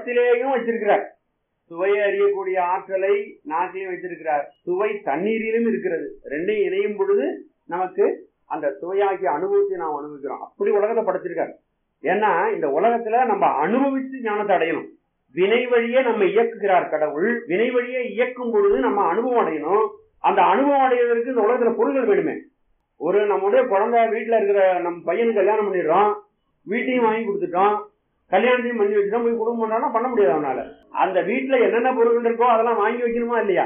படத்திலேயும் வச்சிருக்கிறார் சுவையை அறியக்கூடிய ஆற்றலை நாட்டிலையும் வைத்திருக்கிறார் சுவை தண்ணீரிலும் இருக்கிறது ரெண்டையும் இணையும் பொழுது நமக்கு அந்த சுவையாகிய அனுபவத்தை நாம் அனுபவிக்கிறோம் அப்படி உலகத்தை படைச்சிருக்காரு ஏன்னா இந்த உலகத்துல நம்ம அனுபவிச்சு ஞானத்தை அடையணும் வினை வழியே நம்ம இயக்குகிறார் கடவுள் வினை வழியே இயக்கும் பொழுது நம்ம அனுபவம் அடையணும் அந்த அனுபவம் அடைவதற்கு இந்த உலகத்துல பொருள்கள் வேணுமே ஒரு நம்முடைய குழந்தை வீட்டுல இருக்கிற நம்ம பையனுக்கு கல்யாணம் பண்ணிடுறோம் வீட்டையும் வாங்கி கொடுத்துட்டோம் கல்யாணத்தையும் பண்ணி வச்சுட்டோம் போய் குடும்பம் பண்ணாலும் பண்ண முடியாது அவனால அந்த வீட்டுல என்னென்ன பொருட்கள் இருக்கோ அதெல்லாம் வாங்கி வைக்கணுமா இல்லையா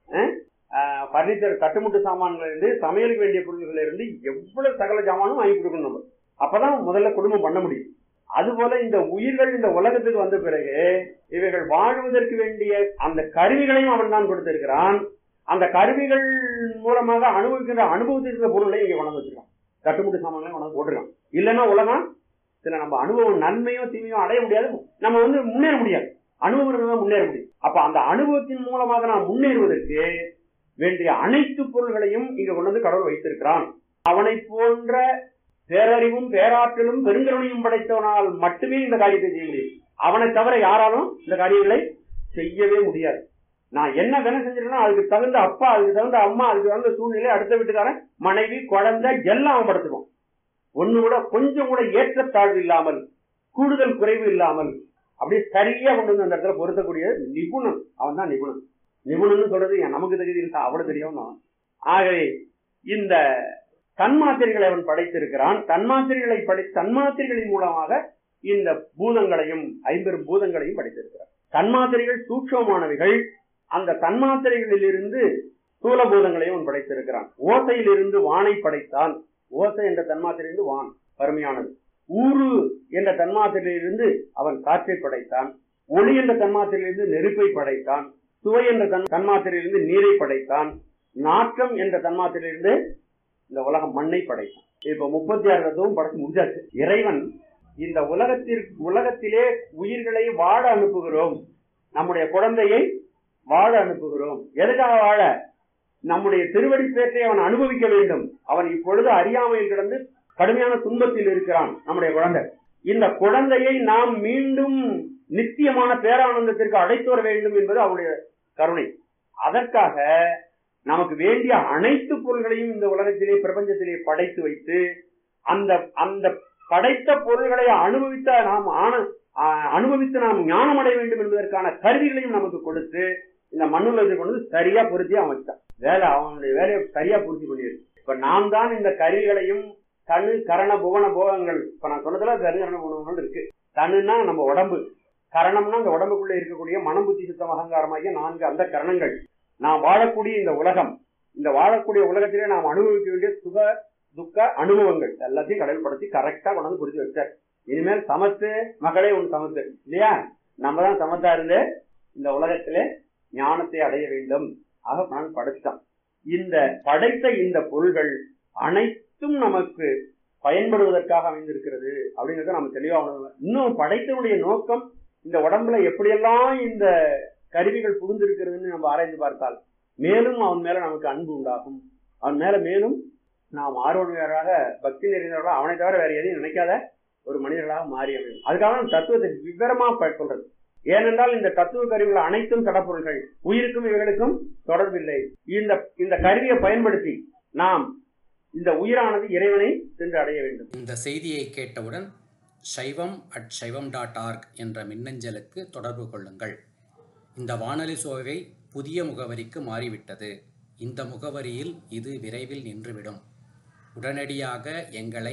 பர்னிச்சர் கட்டுமுட்டு சாமான்ல இருந்து சமையலுக்கு வேண்டிய பொருட்கள்ல இருந்து எவ்வளவு சகல சாமானும் வாங்கி கொடுக்கணும் நம்ம அப்பதான் முதல்ல குடும்பம் பண்ண முடியும் அதுபோல இந்த உயிர்கள் இந்த உலகத்துக்கு வந்த பிறகு இவைகள் வாழ்வதற்கு வேண்டிய அந்த கருவிகளையும் அவன் தான் கொடுத்திருக்கிறான் அந்த கருவிகள் மூலமாக அனுபவிக்கின்ற அனுபவத்திற்கு பொருளை இங்க கொண்டு வச்சிருக்கான் கட்டுமுட்டு சாமான்களையும் கொண்டு போட்டிருக்கான் இல்லைன்னா உலகம் சில நம்ம அனுபவம் நன்மையோ தீமையோ அடைய முடியாது நம்ம வந்து முன்னேற முடியாது அனுபவம் இருந்தால் முன்னேற முடியும் அப்ப அந்த அனுபவத்தின் மூலமாக நாம் முன்னேறுவதற்கு வேண்டிய அனைத்து பொருள்களையும் இங்க கொண்டு வந்து கடவுள் வைத்திருக்கிறான் அவனை போன்ற பேரறிவும் பேராற்றலும் பெருங்கருணையும் படைத்தவனால் மட்டுமே இந்த காரியத்தை செய்ய முடியும் அவனை தவிர யாராலும் இந்த காரியங்களை செய்யவே முடியாது நான் என்ன வேலை செஞ்சிருக்கேன்னா அதுக்கு தகுந்த அப்பா அதுக்கு தகுந்த அம்மா அதுக்கு தகுந்த சூழ்நிலை அடுத்த வீட்டுக்காரன் மனைவி குழந்தை எல்லாம் அவன் படுத்துவான் ஒண்ணு கூட கொஞ்சம் கூட ஏற்றத்தாழ்வு இல்லாமல் கூடுதல் குறைவு இல்லாமல் அப்படியே சரியா கொண்டு வந்து அந்த இடத்துல பொருத்தக்கூடிய நிபுணன் அவன் தான் நிபுணன் நிபுணன் சொல்றது நமக்கு தகுதி இல்லை அவ்வளவு தெரியும் ஆகவே இந்த தன்மாத்திரைகளை அவன் படைத்திருக்கிறான் தன்மாத்திரைகளை படை தன்மாத்திரைகளின் மூலமாக இந்த பூதங்களையும் ஐம்பெரும் பூதங்களையும் படைத்திருக்கிறார் தன்மாத்திரைகள் சூட்சமானவைகள் அந்த தன்மாத்திரைகளிலிருந்து ஸ்தூல பூதங்களையும் அவன் படைத்திருக்கிறான் ஓசையிலிருந்து வானை படைத்தான் ஓசை என்ற தன்மாத்திரையிலிருந்து வான் அருமையானது ஊரு என்ற தன்மாத்திரையிலிருந்து அவன் காற்றை படைத்தான் ஒளி என்ற தன்மாத்திரையிலிருந்து நெருப்பை படைத்தான் சுவை என்ற தன் தன்மாத்திரையிலிருந்து நீரை படைத்தான் நாற்றம் என்ற தன்மாத்திரையிலிருந்து இந்த உலகம் மண்ணை படைத்தான் இப்ப முப்பத்தி ஆறு தத்துவம் படைச்சு முடிஞ்சாச்சு இறைவன் இந்த உலகத்திற்கு உலகத்திலே உயிர்களை வாழ அனுப்புகிறோம் நம்முடைய குழந்தையை வாழ அனுப்புகிறோம் எதுக்காக வாழ நம்முடைய திருவடி பேற்றை அவன் அனுபவிக்க வேண்டும் அவன் இப்பொழுது அறியாமையில் கிடந்து கடுமையான துன்பத்தில் இருக்கிறான் நம்முடைய குழந்தை இந்த குழந்தையை நாம் மீண்டும் நித்தியமான பேரானந்தத்திற்கு அழைத்து வர வேண்டும் என்பது அவருடைய கருணை அதற்காக நமக்கு வேண்டிய அனைத்து பொருள்களையும் இந்த உலகத்திலே பிரபஞ்சத்திலே படைத்து வைத்து அந்த அந்த படைத்த பொருள்களை அனுபவித்த நாம் ஆன அனுபவித்து நாம் ஞானம் அடைய வேண்டும் என்பதற்கான கருவிகளையும் நமக்கு கொடுத்து இந்த மண்ணுலகத்தை கொண்டு சரியா பொருத்தி அவன் வச்சான் வேலை அவனுடைய வேலையை சரியா பூர்த்தி பண்ணியிருக்கு இப்ப நாம் தான் இந்த கருவிகளையும் தனு கரண புவன போகங்கள் இப்ப நான் சொன்னதுல கருகரண புவனங்கள் இருக்கு தனுன்னா நம்ம உடம்பு கரணம்னா அந்த உடம்புக்குள்ள இருக்கக்கூடிய மனம் புத்தி சுத்தம் அகங்காரமாகிய நான்கு அந்த கரணங்கள் நாம் வாழக்கூடிய இந்த உலகம் இந்த வாழக்கூடிய உலகத்திலே நாம் அனுபவிக்க வேண்டிய சுக துக்க அனுபவங்கள் எல்லாத்தையும் கடல்படுத்தி கரெக்டா கொண்டாந்து புரிஞ்சு வச்சார் இனிமேல் சமத்து மகளே ஒன்று சமத்து இல்லையா நம்ம தான் சமத்தா இருந்து இந்த உலகத்திலே ஞானத்தை அடைய வேண்டும் ஆக நான் படைத்தான் இந்த படைத்த இந்த பொருள்கள் அனைத்தும் நமக்கு பயன்படுவதற்காக அமைந்திருக்கிறது அப்படிங்கறத நம்ம தெளிவா உணர்வு இன்னும் படைத்தனுடைய நோக்கம் இந்த உடம்புல எப்படியெல்லாம் இந்த கருவிகள் புகுந்திருக்கிறதுன்னு நம்ம ஆராய்ந்து பார்த்தால் மேலும் அவன் மேல நமக்கு அன்பு உண்டாகும் அவன் மேல மேலும் நாம் ஆர்வலராக பக்தி நிறைந்தவர்களாக அவனை தவிர வேற எதையும் நினைக்காத ஒரு மனிதர்களாக மாறி அமையும் அதுக்காக தத்துவத்தை விவரமா சொல்றது ஏனென்றால் இந்த தத்துவ கருவிகள் அனைத்தும் கடப்பொருள்கள் உயிருக்கும் இவைகளுக்கும் தொடர்பில்லை இந்த இந்த கருவியை பயன்படுத்தி நாம் இந்த உயிரானது இறைவனை சென்று அடைய வேண்டும் இந்த செய்தியை கேட்டவுடன் சைவம் அட் சைவம் டாட் ஆர்க் என்ற மின்னஞ்சலுக்கு தொடர்பு கொள்ளுங்கள் இந்த வானொலி சோவை புதிய முகவரிக்கு மாறிவிட்டது இந்த முகவரியில் இது விரைவில் நின்றுவிடும் உடனடியாக எங்களை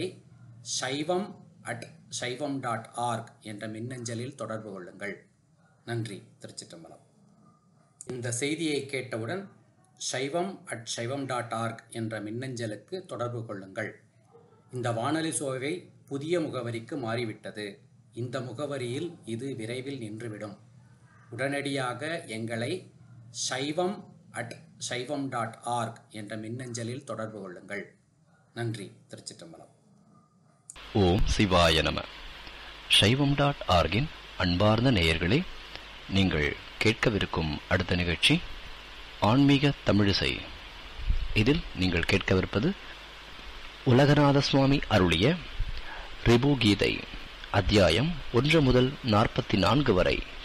சைவம் அட் சைவம் டாட் ஆர்க் என்ற மின்னஞ்சலில் தொடர்பு கொள்ளுங்கள் நன்றி திருச்சிற்றம்பலம் இந்த செய்தியை கேட்டவுடன் சைவம் அட் சைவம் டாட் ஆர்க் என்ற மின்னஞ்சலுக்கு தொடர்பு கொள்ளுங்கள் இந்த வானொலி சோவை புதிய முகவரிக்கு மாறிவிட்டது இந்த முகவரியில் இது விரைவில் நின்றுவிடும் உடனடியாக எங்களை சைவம் அட் சைவம் டாட் ஆர்க் என்ற மின்னஞ்சலில் தொடர்பு கொள்ளுங்கள் நன்றி திருச்சிற்றம்பலம் ஓம் சிவாய நம சைவம் டாட் ஆர்கின் அன்பார்ந்த நேயர்களே நீங்கள் கேட்கவிருக்கும் அடுத்த நிகழ்ச்சி ஆன்மீக தமிழிசை இதில் நீங்கள் கேட்கவிருப்பது உலகநாத சுவாமி அருளிய ரிபு கீதை அத்தியாயம் ஒன்று முதல் நாற்பத்தி நான்கு வரை